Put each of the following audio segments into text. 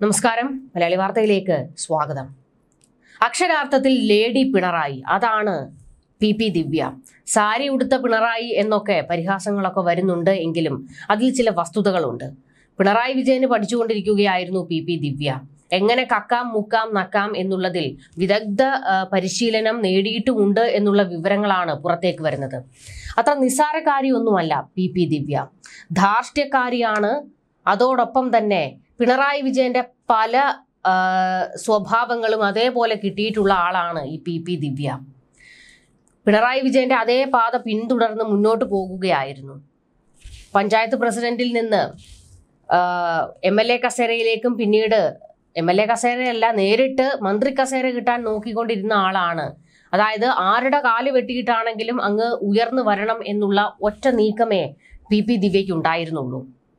നമസ്കാരം മലയാളി വാർത്തയിലേക്ക് സ്വാഗതം അക്ഷരാർത്ഥത്തിൽ ലേഡി പിണറായി അതാണ് പി പി ദിവ്യ സാരി ഉടുത്ത പിണറായി എന്നൊക്കെ പരിഹാസങ്ങളൊക്കെ വരുന്നുണ്ട് എങ്കിലും അതിൽ ചില വസ്തുതകളുണ്ട് പിണറായി വിജയന് പഠിച്ചുകൊണ്ടിരിക്കുകയായിരുന്നു പി പി ദിവ്യ എങ്ങനെ കക്കാം മുക്കാം നക്കാം എന്നുള്ളതിൽ വിദഗ്ധ ആ, പരിശീലനം നേടിയിട്ടുമുണ്ട് എന്നുള്ള വിവരങ്ങളാണ് പുറത്തേക്ക് വരുന്നത് അത്ര നിസ്സാരക്കാരിയൊന്നുമല്ല പി പി ദിവ്യ ധാർഷ്ട്യക്കാരിയാണ് അതോടൊപ്പം തന്നെ പിണറായി വിജയന്റെ പല ആ, സ്വഭാവങ്ങളും അതേപോലെ കിട്ടിയിട്ടുള്ള ആളാണ് ഈ പി പി ദിവ്യ പിണറായി വിജയന്റെ അതേ പാത പിന്തുടർന്ന് മുന്നോട്ട് പോകുകയായിരുന്നു പഞ്ചായത്ത് പ്രസിഡന്റിൽ നിന്ന് എം എൽ എ കസേരയിലേക്കും പിന്നീട് എം എൽ എ കസേരയല്ല നേരിട്ട് മന്ത്രി കസേര കിട്ടാൻ നോക്കിക്കൊണ്ടിരുന്ന ആളാണ് അതായത് ആരുടെ കാല് വെട്ടിയിട്ടാണെങ്കിലും അങ്ങ് ഉയർന്നു വരണം എന്നുള്ള ഒറ്റ നീക്കമേ പി പി ദിവ്യയ്ക്ക് ഉണ്ടായിരുന്നുള്ളൂ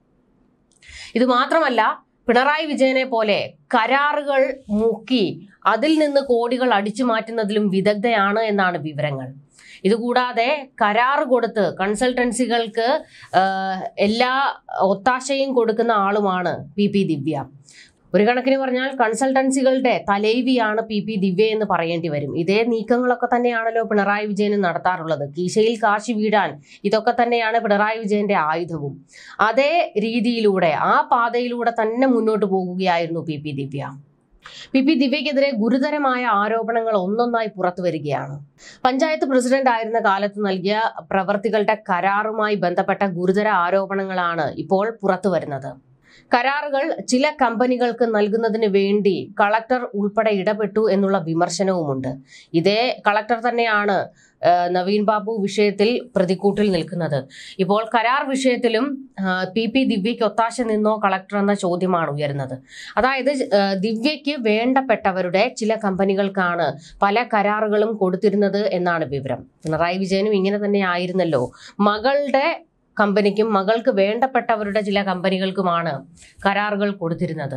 ഇത് മാത്രമല്ല പിണറായി വിജയനെ പോലെ കരാറുകൾ മുക്കി അതിൽ നിന്ന് കോടികൾ അടിച്ചു മാറ്റുന്നതിലും വിദഗ്ധയാണ് എന്നാണ് വിവരങ്ങൾ ഇതുകൂടാതെ കരാറ് കൊടുത്ത് കൺസൾട്ടൻസികൾക്ക് ആഹ്, എല്ലാ ഒത്താശയും കൊടുക്കുന്ന ആളുമാണ് പി പി ദിവ്യ ഒരു കണക്കിന് പറഞ്ഞാൽ കൺസൾട്ടൻസികളുടെ തലൈവിയാണ് പി പി ദിവ്യ എന്ന് പറയേണ്ടി വരും ഇതേ നീക്കങ്ങളൊക്കെ തന്നെയാണല്ലോ പിണറായി വിജയന് നടത്താറുള്ളത് കീശയിൽ കാശി വീഴാൻ ഇതൊക്കെ തന്നെയാണ് പിണറായി വിജയന്റെ ആയുധവും അതേ രീതിയിലൂടെ ആ പാതയിലൂടെ തന്നെ മുന്നോട്ട് പോകുകയായിരുന്നു P P Divya P P ദിവ്യക്കെതിരെ ഗുരുതരമായ ആരോപണങ്ങൾ ഒന്നൊന്നായി പുറത്തു വരികയാണ് പഞ്ചായത്ത് പ്രസിഡന്റ് ആയിരുന്ന കാലത്ത് നൽകിയ പ്രവർത്തികളുടെ കരാറുമായി ബന്ധപ്പെട്ട ഗുരുതര ആരോപണങ്ങളാണ് ഇപ്പോൾ പുറത്തു വരുന്നത് കരാറുകൾ ചില കമ്പനികൾക്ക് നൽകുന്നതിന് വേണ്ടി കളക്ടർ ഉൾപ്പെടെ ഇടപെട്ടു എന്നുള്ള വിമർശനവുമുണ്ട് ഇതേ കളക്ടർ തന്നെയാണ് ആ, നവീൻ ബാബു വിഷയത്തിൽ പ്രതിക്കൂട്ടിൽ നിൽക്കുന്നത് ഇപ്പോൾ കരാർ വിഷയത്തിലും ആ, പി പി ദിവ്യയ്ക്ക് ഒത്താശ നിന്നോ കളക്ടർ എന്ന ചോദ്യമാണ് ഉയരുന്നത് അതായത് ആ, ദിവ്യയ്ക്ക് വേണ്ടപ്പെട്ടവരുടെ ചില കമ്പനികൾക്കാണ് പല കരാറുകളും കൊടുത്തിരുന്നത് എന്നാണ് വിവരം പിണറായി വിജയനും ഇങ്ങനെ തന്നെ ആയിരുന്നല്ലോ മകളുടെ കമ്പനിക്കും മകൾക്ക് വേണ്ടപ്പെട്ടവരുടെ ചില കമ്പനികൾക്കുമാണ് കരാറുകൾ കൊടുത്തിരുന്നത്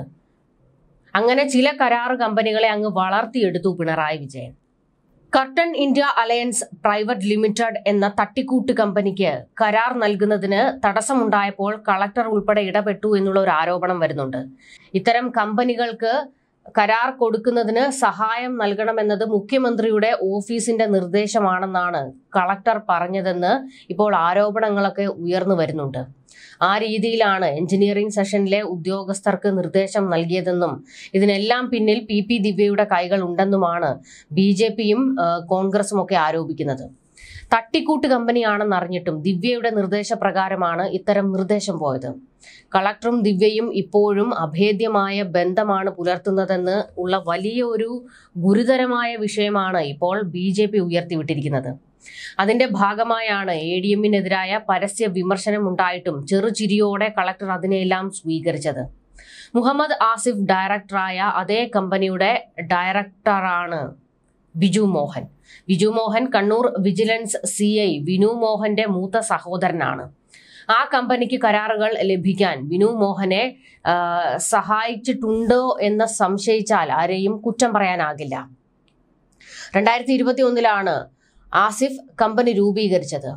അങ്ങനെ ചില കരാർ കമ്പനികളെ അങ്ങ് വളർത്തിയെടുത്തു Pinarayi Vijayan Carton India alliance private limited എന്ന തട്ടിക്കൂട്ട് കമ്പനിക്ക് കരാർ നൽകുന്നതിന് തടസ്സമുണ്ടായപ്പോൾ കളക്ടർ ഉൾപ്പെടെ ഇടപെട്ടു എന്നുള്ള ഒരു ആരോപണം വരുന്നുണ്ട് ഇത്തരം കമ്പനികൾക്ക് കരാർ കൊടുക്കുന്നതിന് സഹായം നൽകണമെന്നത് മുഖ്യമന്ത്രിയുടെ ഓഫീസിന്റെ നിർദ്ദേശമാണെന്നാണ് കളക്ടർ പറഞ്ഞതെന്ന് ഇപ്പോൾ ആരോപണങ്ങളൊക്കെ ഉയർന്നു വരുന്നുണ്ട് ആ രീതിയിലാണ് എഞ്ചിനീയറിംഗ് സെഷനിലെ ഉദ്യോഗസ്ഥർക്ക് നിർദ്ദേശം നൽകിയതെന്നും ഇതിനെല്ലാം പിന്നിൽ പി പി ദിവ്യയുടെ കൈകൾ ഉണ്ടെന്നുമാണ് ബി ജെ പിയും കോൺഗ്രസും ഒക്കെ ആരോപിക്കുന്നത് തട്ടിക്കൂട്ട് കമ്പനിയാണെന്ന് അറിഞ്ഞിട്ടും ദിവ്യയുടെ നിർദ്ദേശപ്രകാരമാണ് ഇത്തരം നിർദ്ദേശം പോയത് കളക്ടറും ദിവ്യയും ഇപ്പോഴും അഭേദ്യമായ ബന്ധമാണ് പുലർത്തുന്നതെന്ന് ഉള്ള വലിയ ഒരു ഗുരുതരമായ വിഷയമാണ് ഇപ്പോൾ ബി ജെ പി ഉയർത്തിവിട്ടിരിക്കുന്നത് അതിന്റെ ഭാഗമായാണ് എ ഡി എമ്മിനെതിരായ പരസ്യ വിമർശനം ഉണ്ടായിട്ടും ചെറുചിരിയോടെ കളക്ടർ അതിനെല്ലാം സ്വീകരിച്ചത് മുഹമ്മദ് ആസിഫ് ഡയറക്ടറായ അതേ കമ്പനിയുടെ ഡയറക്ടറാണ് Biju Mohan Biju Mohan Kannur vigilance C I Vinu മോഹന്റെ മൂത്ത സഹോദരനാണ് ആ കമ്പനിക്ക് കരാറുകൾ ലഭിക്കാൻ വിനു മോഹനെ ആ, സഹായിച്ചിട്ടുണ്ടോ എന്ന് സംശയിച്ചാൽ ആരെയും കുറ്റം പറയാനാകില്ല രണ്ടായിരത്തി ഇരുപത്തി ഒന്നിലാണ് ആസിഫ് കമ്പനി രൂപീകരിച്ചത്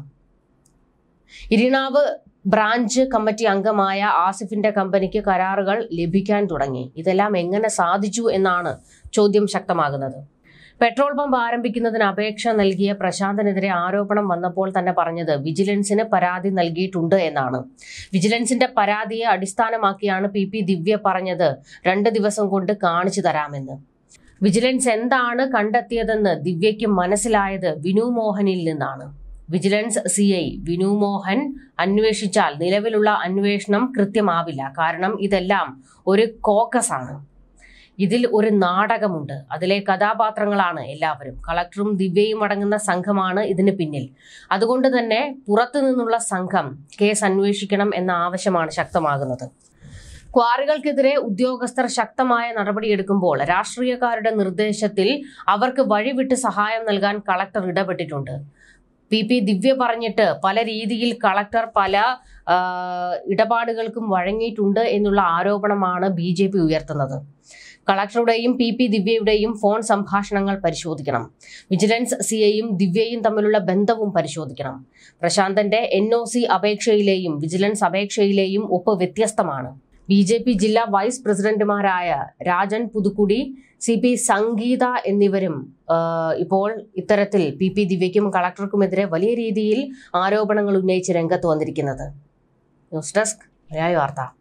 ഇരിണാവ് ബ്രാഞ്ച് കമ്മിറ്റി അംഗമായ ആസിഫിന്റെ കമ്പനിക്ക് കരാറുകൾ ലഭിക്കാൻ തുടങ്ങി ഇതെല്ലാം എങ്ങനെ സാധിച്ചു എന്നാണ് ചോദ്യം ശക്തമാകുന്നത് പെട്രോൾ പമ്പ് ആരംഭിക്കുന്നതിന് അപേക്ഷ നൽകിയ പ്രശാന്തനെതിരെ ആരോപണം വന്നപ്പോൾ തന്നെ പറഞ്ഞത് വിജിലൻസിന് പരാതി നൽകിയിട്ടുണ്ട് എന്നാണ് വിജിലൻസിന്റെ പരാതിയെ അടിസ്ഥാനമാക്കിയാണ് പി പി ദിവ്യ പറഞ്ഞത് രണ്ട് ദിവസം കൊണ്ട് കാണിച്ചു തരാമെന്ന് വിജിലൻസ് എന്താണ് കണ്ടെത്തിയതെന്ന് ദിവ്യയ്ക്ക് മനസ്സിലായത് വിനു മോഹനിൽ നിന്നാണ് vigilance C I Vinu Mohan അന്വേഷിച്ചാൽ നിലവിലുള്ള അന്വേഷണം കൃത്യമാവില്ല കാരണം ഇതെല്ലാം ഒരു കോക്കസ് ആണ് ഇതിൽ ഒരു നാടകമുണ്ട് അതിലെ കഥാപാത്രങ്ങളാണ് എല്ലാവരും കളക്ടറും ദിവ്യയും അടങ്ങുന്ന സംഘമാണ് ഇതിന് പിന്നിൽ അതുകൊണ്ട് തന്നെ പുറത്തു നിന്നുള്ള സംഘം കേസ് അന്വേഷിക്കണം എന്ന ആവശ്യമാണ് ശക്തമാകുന്നത് ക്വാറികൾക്കെതിരെ ഉദ്യോഗസ്ഥർ ശക്തമായ നടപടിയെടുക്കുമ്പോൾ രാഷ്ട്രീയക്കാരുടെ നിർദ്ദേശത്തിൽ അവർക്ക് വഴിവിട്ട് സഹായം നൽകാൻ കളക്ടർ ഇടപെട്ടിട്ടുണ്ട് പി പി ദിവ്യ പറഞ്ഞിട്ട് പല രീതിയിൽ കളക്ടർ പല ആ, ഇടപാടുകൾക്കും വഴങ്ങിയിട്ടുണ്ട് എന്നുള്ള ആരോപണമാണ് ബി ജെ പി ഉയർത്തുന്നത് കളക്ടറുടെയും പി പി ദിവ്യയുടെയും ഫോൺ സംഭാഷണങ്ങൾ പരിശോധിക്കണം വിജിലൻസ് സിയെയും ദിവ്യയും തമ്മിലുള്ള ബന്ധവും പരിശോധിക്കണം പ്രശാന്തന്റെ എൻ ഒ സി അപേക്ഷയിലെയും വിജിലൻസ് അപേക്ഷയിലെയും ഒപ്പ് വ്യത്യസ്തമാണ് ബി ജെ പി ജില്ലാ വൈസ് പ്രസിഡന്റുമാരായ രാജൻ പുതുക്കുടി സി പി സംഗീത എന്നിവരും ആ, ഇപ്പോൾ ഇത്തരത്തിൽ പി പി ദിവ്യയ്ക്കും കളക്ടർക്കുമെതിരെ വലിയ രീതിയിൽ ആരോപണങ്ങൾ ഉന്നയിച്ച് രംഗത്ത് വന്നിരിക്കുന്നത് ന്യൂസ് ഡെസ്ക് മലയാളി വാർത്ത